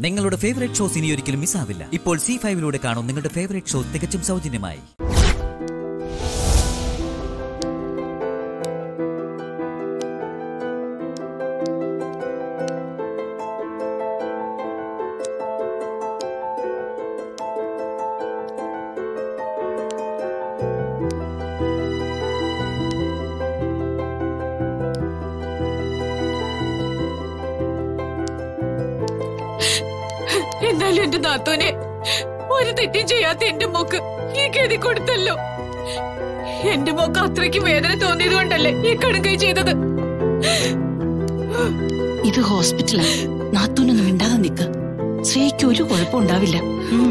നിങ്ങളുടെ favourite shows ഇനി ഒരിക്കലും മിസ്സാവില്ല ഇപ്പോൾ സി ഫൈവിലൂടെ കാണും നിങ്ങളുടെ ഫേവറേറ്റ് ഷോ തികച്ചും സൗജന്യമായി എന്നാലും എന്റെ നാത്തോനെ ഒരു തെറ്റും ചെയ്യാത്ത എന്റെ മോക്ക് ഈ ഗതി കൊടുത്തല്ലോ എന്റെ മോക്ക് അത്രയ്ക്ക് വേദന തോന്നിയത് കൊണ്ടല്ലേ ഈ കടുകൈ ചെയ്തത് ഇത് ഹോസ്പിറ്റലാ നാത്തൂനൊന്നും മിണ്ടാതെ നിക്ക് ശ്രീക്ക് ഒരു കുഴപ്പം ഉണ്ടാവില്ല ഉം.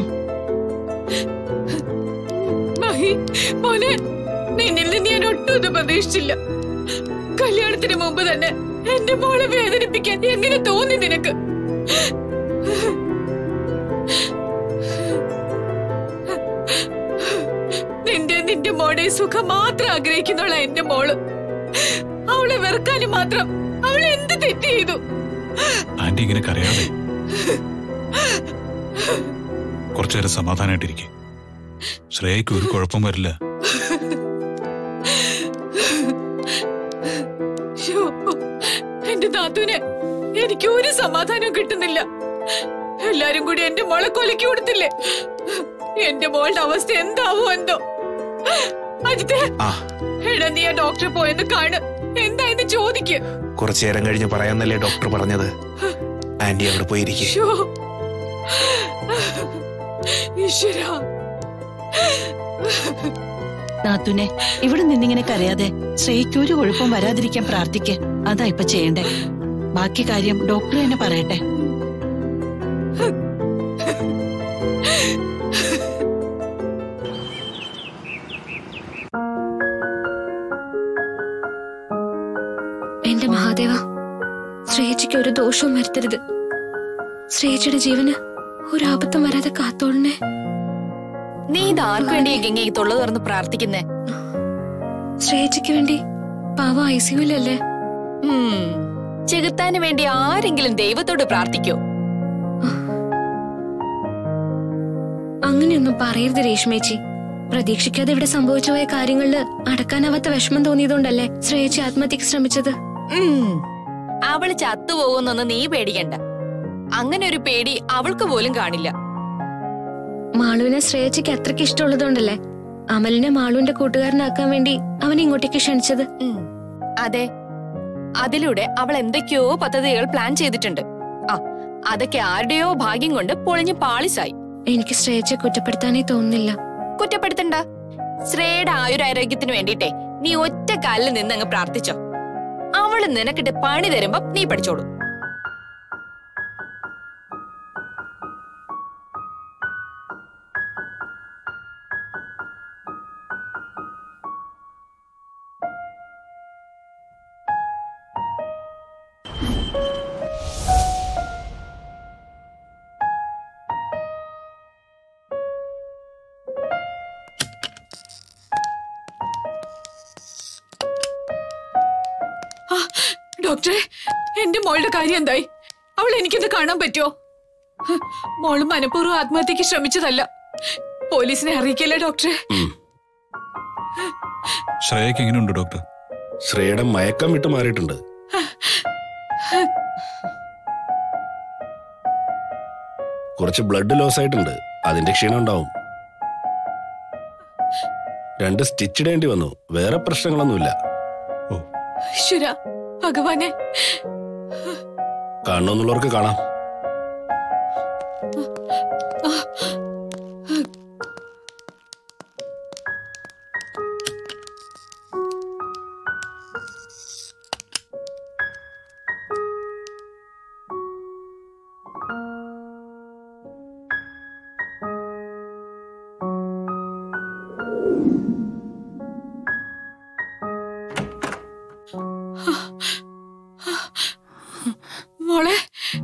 മഹി മോനെ നിന്നിൽ നിന്ന് ഞാൻ ഒട്ടും ഇത് പ്രതീക്ഷിച്ചില്ല കല്യാണത്തിന് മുമ്പ് തന്നെ എന്റെ മോളെ വേദനിപ്പിക്കാൻ എങ്ങനെ തോന്നി നിനക്ക് നിന്റെ നിന്റെ മോടെ സുഖം മാത്രം ആഗ്രഹിക്കുന്നവളാ എന്റെ മോള് അവളെ വെറുക്കാനും മാത്രം അവൾ എന്ത് തെറ്റ് ചെയ്തു ആന്റി ഇങ്ങനെ കരയാതെ കുറച്ചുനേരം സമാധാനമായിട്ടിരിക്കെ ശ്രേയയ്ക്ക് ഒരു കുഴപ്പം വരില്ല ശ്ശോ, എന്റെ നാത്തൂന് എനിക്ക് ഒരു സമാധാനം കിട്ടുന്നില്ല എല്ലാരും കൂടി എന്റെ മോളെ കൊലക്കി കൊടുത്തില്ലേ എന്റെ മോളുടെ അവസ്ഥ എന്താവോ എന്തോ അജിത്തെ ആ എടാ നീ ആ ഡോക്ടറെ പോയെന്ന് കാണ് എന്തായെന്ന് ചോദിക്ക് കുറച്ചു നേരം കഴിഞ്ഞ് പറയാന്നല്ലേ ഡോക്ടർ പറഞ്ഞത് ആന്റി അവിടെ പോയിരിക്കെ ശ്ശോ. ഈശ്വരാ നാത്തൂനെ ഇവിടെ നിന്നിങ്ങനെ കരയാതെ ശ്രീക്ക് ഒരു കുഴപ്പം വരാതിരിക്കാൻ പ്രാർത്ഥിക്ക് അതാ ഇപ്പൊ ചെയ്യണ്ടേ ബാക്കി കാര്യം ഡോക്ടർ തന്നെ പറയട്ടെ എന്റെ മഹാദേവ ശ്രേയച്ചിക്ക് ഒരു ദോഷവും വരുത്തരുത് ശ്രേയച്ചിയുടെ ജീവന് ഒരു ആപത്തും വരാതെ കാത്തോളണേ നീ ഇത് ആർക്കു വേണ്ടി ഗംഗ തൊള്ളു തുറന്ന് പ്രാർത്ഥിക്കുന്നേ ശ്രേയച്ചിക്ക് വേണ്ടി പാവ ഐ സിയുലല്ലേ ഉം. ചെകുത്താന് വേണ്ടി ആരെങ്കിലും ദൈവത്തോട് പ്രാർത്ഥിക്കോ അങ്ങനെയൊന്നും പറയരുത് രേഷ്മേച്ചി പ്രതീക്ഷിക്കാതെ ഇവിടെ സംഭവിച്ചു പോയ കാര്യങ്ങളില് അടക്കാനാവാത്ത വിഷമം തോന്നിയതുകൊണ്ടല്ലേ ശ്രേയച്ചി ആത്മഹത്യക്ക് ശ്രമിച്ചത് ഉം. അവള് ചത്തുപോകുന്നൊന്ന് നീ പേടിക്കണ്ട അങ്ങനെ ഒരു പേടി അവൾക്ക് പോലും കാണില്ല മാളുവിനെ ശ്രേയച്ചിക്ക് അത്രയ്ക്ക് ഇഷ്ടമുള്ളതുകൊണ്ടല്ലേ അമലിനെ മാളുവിന്റെ കൂട്ടുകാരനാക്കാൻ വേണ്ടി അവനെ ഇങ്ങോട്ടേക്ക് ക്ഷണിച്ചത് ഉം. അതെ അതിലൂടെ അവൾ എന്തൊക്കെയോ പദ്ധതികൾ പ്ലാൻ ചെയ്തിട്ടുണ്ട് ആ അതൊക്കെ ആരുടെയോ ഭാഗ്യം കൊണ്ട് പൊളിഞ്ഞ് പാളിസായി എനിക്ക് ശ്രേയച്ചെ കുറ്റപ്പെടുത്താനേ തോന്നുന്നില്ല കുറ്റപ്പെടുത്തണ്ട ശ്രേയുടെ ആയുരാരോഗ്യത്തിന് വേണ്ടിട്ടേ നീ ഒറ്റ കാലിൽ നിന്ന് അങ്ങ് പ്രാർത്ഥിച്ചോ അവള് നിനക്കിട്ട് പണി തരുമ്പോ നീ പഠിച്ചോളൂ ആ, ഡോക്ടറെ എന്റെ മോളുടെ കാര്യം എന്തായി അവൾ എനിക്കൊന്ന് കാണാൻ പറ്റുമോ ഹ്, മോള് മനഃപൂർവ്വം ആത്മഹത്യക്ക് ശ്രമിച്ചതല്ല പോലീസിനെ അറിയിക്കല്ലേ ഡോക്ടറെ ശ്രേയയ്ക്ക് എങ്ങനെയുണ്ട് ഡോക്ടർ ശ്രേയുടെ മയക്കം വിട്ട് മാറിയിട്ടുണ്ട് കുറച്ച് ബ്ലഡ് ലോസ് ആയിട്ടുണ്ട് അതിന്റെ ക്ഷീണം ഉണ്ടാവും രണ്ട് സ്റ്റിച്ച് ഇടേണ്ടി വന്നു വേറെ പ്രശ്നങ്ങളൊന്നുമില്ല ഈശ്വര ഭഗവാനെ കാണണമെന്നുള്ളവർക്ക് കാണാം മോളെ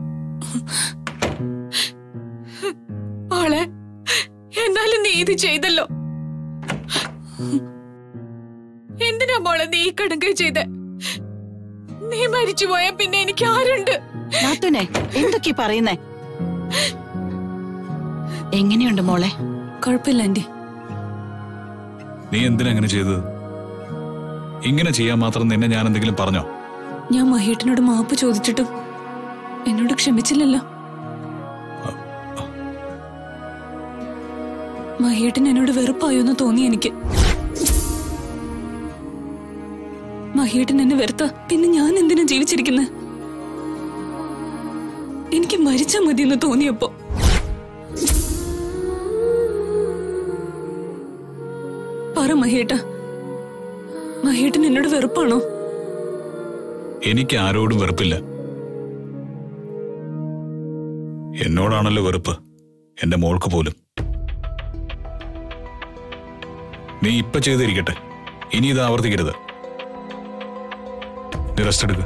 മോളെ എന്നാലും നീ ഇത് ചെയ്തല്ലോ എന്തിനാ മോളെ നീ ഈ കടുങ്കൈ ചെയ്ത് നീ മരിച്ചുപോയാ പിന്നെ എനിക്ക് ആരുണ്ട് നാത്തൂനെ എന്തൊക്കെ പറയുന്നേ എങ്ങനെയുണ്ട് മോളെ കുഴപ്പമില്ല ആന്റി നീ എന്തിനാ അങ്ങനെ ചെയ്തത് ഇങ്ങനെ ചെയ്യാൻ മാത്രം നിന്നെ ഞാൻ എന്തെങ്കിലും പറഞ്ഞോ ഞാൻ മഹേട്ടനോട് മാപ്പ് ചോദിച്ചിട്ടും എന്നോട് ക്ഷമിച്ചില്ലല്ലോ മഹേട്ടൻ എന്നോട് വെറുപ്പായോന്ന് തോന്നി എനിക്ക് മഹേട്ടൻ എന്നെ വെറുത്ത പിന്നെ ഞാൻ എന്തിനാ ജീവിച്ചിരിക്കുന്നത് എനിക്ക് മരിച്ചാ മതിയെന്ന് തോന്നിയപ്പോ പറ മഹേട്ട മഹേട്ടൻ എന്നോട് വെറുപ്പാണോ എനിക്ക് ആരോടും വെറുപ്പില്ല എന്നോടാണല്ലോ വെറുപ്പ് എന്റെ മോൾക്ക് പോലും നീ ഇപ്പൊ ചെയ്തിരിക്കട്ടെ ഇനി ഇത് ആവർത്തിക്കരുത് നീ റെസ്റ്റ് എടുക്ക്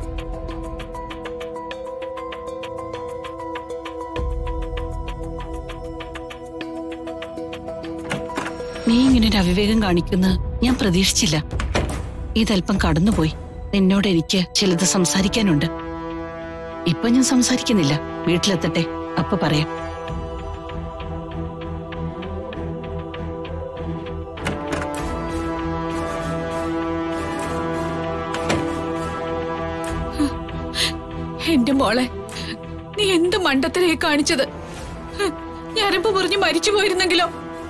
നീ ഇങ്ങനെ ഒരു അവിവേകം കാണിക്കുന്ന ഞാൻ പ്രതീക്ഷിച്ചില്ല ഇതല്പം കടന്നുപോയി നിന്നോട് എനിക്ക് ചിലത് സംസാരിക്കാനുണ്ട് ഇപ്പൊ ഞാൻ സംസാരിക്കുന്നില്ല വീട്ടിലെത്തട്ടെ അപ്പൊ പറയാം എന്റെ മോളെ നീ എന്ത് മണ്ടത്തരയെ കാണിച്ചത് ഹ്, ഞാനിപ്പോ പറഞ്ഞു മരിച്ചു പോയിരുന്നെങ്കിലോ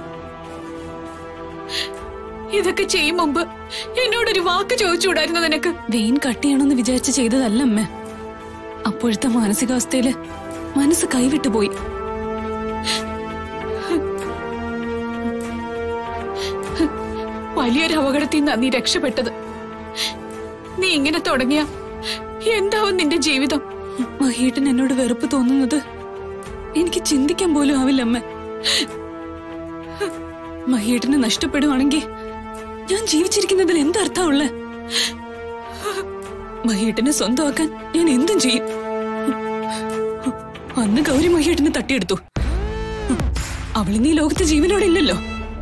ഇതൊക്കെ ചെയ്യും മുമ്പ് എന്നോടൊരു വാക്ക് ചോദിച്ചുകൂടായിരുന്നു നിനക്ക് വെയിൻ കട്ട് ചെയ്യണമെന്ന് വിചാരിച്ച് ചെയ്തതല്ല അമ്മ അപ്പോഴത്തെ മാനസികാവസ്ഥയില് മനസ്സ് കൈവിട്ടു പോയി ഹ്, വലിയൊരു അപകടത്തിൽ നിന്നാ നീ രക്ഷപ്പെട്ടത് നീ ഇങ്ങനെ തുടങ്ങിയ എന്താവും നിന്റെ ജീവിതം മഹേട്ടൻ എന്നോട് വെറുപ്പ് തോന്നുന്നത് എനിക്ക് ചിന്തിക്കാൻ പോലും ആവില്ല അമ്മ മഹേട്ടനെ നഷ്ടപ്പെടുവാണെങ്കിൽ ഞാൻ ജീവിച്ചിരിക്കുന്നതിൽ എന്തർത്ഥമുള്ള മഹേട്ടനെ സ്വന്തമാക്കാൻ ഞാൻ എന്തും ചെയ്യും അന്ന് ഗൗരി മഹേട്ടനെ തട്ടിയെടുത്തു അവളിന്ന് ഈ ലോകത്ത് ജീവനോടെ ഇല്ലല്ലോ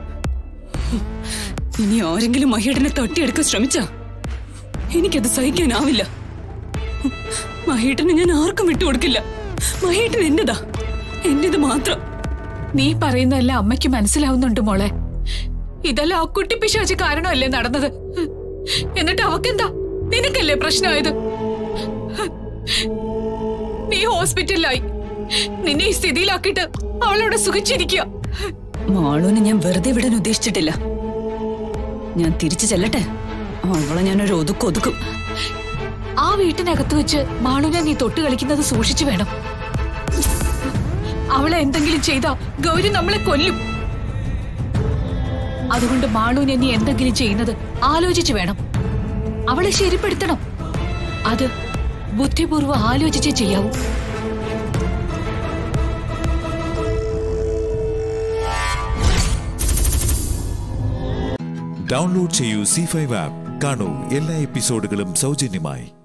ഇനി ആരെങ്കിലും മഹേട്ടനെ തട്ടിയെടുക്കാൻ ശ്രമിച്ചാ എനിക്കത് സഹിക്കാനാവില്ല മഹേട്ടനെ ഞാൻ ആർക്കും വിട്ടുകൊടുക്കില്ല മഹേട്ടൻ എന്റേതാ എന്റേത് മാത്രം നീ പറയുന്നതല്ല അമ്മയ്ക്ക് മനസ്സിലാവുന്നുണ്ട് മോളെ ഇതെല്ലാം ആ കുട്ടി പിശാച് കാരണമല്ലേ നടന്നത് എന്നിട്ട് അവക്കെന്താ നിനക്കല്ലേ പ്രശ്നമായത് നീ ഹോസ്പിറ്റലിലായി നിന്നെ ഈ സ്ഥിതിയിലാക്കിയിട്ട് അവളവിടെ സുഖിച്ചിരിക്കുക മാളൂനെ ഞാൻ വെറുതെ വിടാൻ ഉദ്ദേശിച്ചിട്ടില്ല ഞാൻ തിരിച്ചു ചെല്ലട്ടെ അവളെ ഞാനൊരു ഒതുക്കൊതുക്കും ആ വീട്ടിനകത്ത് വെച്ച് മാളുനെ നീ തൊട്ട് കളിക്കുന്നത് സൂക്ഷിച്ചു വേണം അവളെ എന്തെങ്കിലും ചെയ്താ ഗൗരി നമ്മളെ കൊല്ലും അതുകൊണ്ട് മാളുവിനെ നീ എന്തെങ്കിലും ചെയ്യുന്നത് ആലോചിച്ചു വേണം അവളെ ശരിപ്പെടുത്തണം അത് ബുദ്ധിപൂർവ്വം ആലോചിച്ചേ ചെയ്യാവൂ ഡൗൺലോഡ് ചെയ്യൂ സി ഫൈവ് ആപ്പ് കാണൂ എല്ലാ എപ്പിസോഡുകളും സൗജന്യമായി